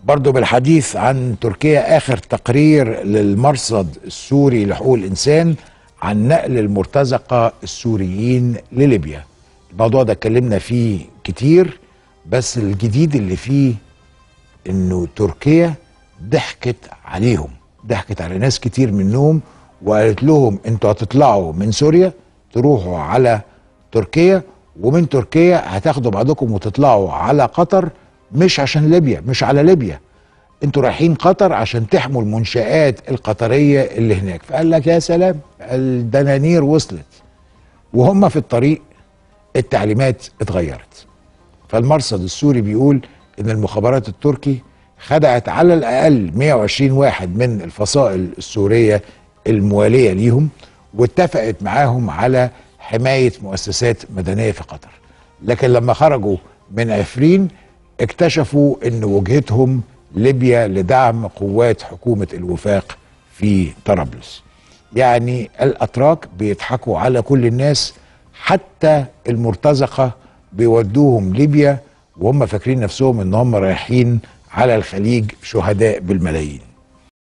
برضو بالحديث عن تركيا آخر تقرير للمرصد السوري لحقوق الإنسان عن نقل المرتزقة السوريين لليبيا الموضوع ده اتكلمنا فيه كتير بس الجديد اللي فيه انه تركيا ضحكت عليهم ضحكت على ناس كتير منهم وقالت لهم انتوا هتطلعوا من سوريا تروحوا على تركيا ومن تركيا هتاخدوا بعضكم وتطلعوا على قطر مش عشان ليبيا مش على ليبيا انتوا رايحين قطر عشان تحموا المنشآت القطرية اللي هناك فقال لك يا سلام الدنانير وصلت وهم في الطريق التعليمات اتغيرت فالمرصد السوري بيقول ان المخابرات التركي خدعت على الاقل 120 واحد من الفصائل السوريه المواليه ليهم واتفقت معاهم على حمايه مؤسسات مدنيه في قطر لكن لما خرجوا من عفرين اكتشفوا ان وجهتهم ليبيا لدعم قوات حكومه الوفاق في طرابلس يعني الاتراك بيضحكوا على كل الناس حتى المرتزقه بيودوهم ليبيا وهم فاكرين نفسهم ان هم رايحين على الخليج شهداء بالملايين